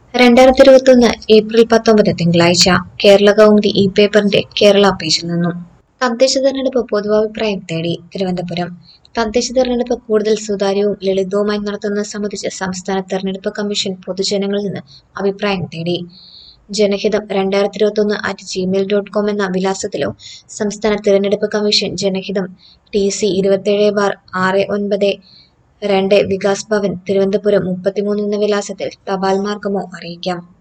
രണ്ടായിരത്തി ഇരുപത്തൊന്ന് ഏപ്രിൽ പത്തൊമ്പത് തിങ്കളാഴ്ച കേരള കൗമുദി ഇ പേപ്പറിന്റെ കേരള പേജിൽ നിന്നും തദ്ദേശ തെരഞ്ഞെടുപ്പ് പൊതുവഭിപ്രായം തേടി തിരുവനന്തപുരം തദ്ദേശ തെരഞ്ഞെടുപ്പ് കൂടുതൽ സുതാര്യവും ലളിതവുമായി നടത്തുന്നത് സംബന്ധിച്ച് സംസ്ഥാന തെരഞ്ഞെടുപ്പ് കമ്മീഷൻ പൊതുജനങ്ങളിൽ നിന്ന് അഭിപ്രായം തേടി ജനഹിതം രണ്ടായിരത്തി ഇരുപത്തൊന്ന് അറ്റ് ജിമെയിൽ ഡോട്ട് കോം എന്ന വിലാസത്തിലോ സംസ്ഥാന തിരഞ്ഞെടുപ്പ് കമ്മീഷൻ ജനഹിതം ടി സി ഇരുപത്തേഴ് ബാർ ആറ് ഒൻപത് രണ്ട് വികാസ് ഭവൻ തിരുവനന്തപുരം മുപ്പത്തിമൂന്ന് എന്ന വിലാസത്തിൽ തപാൽ മാർഗമോ അറിയിക്കാം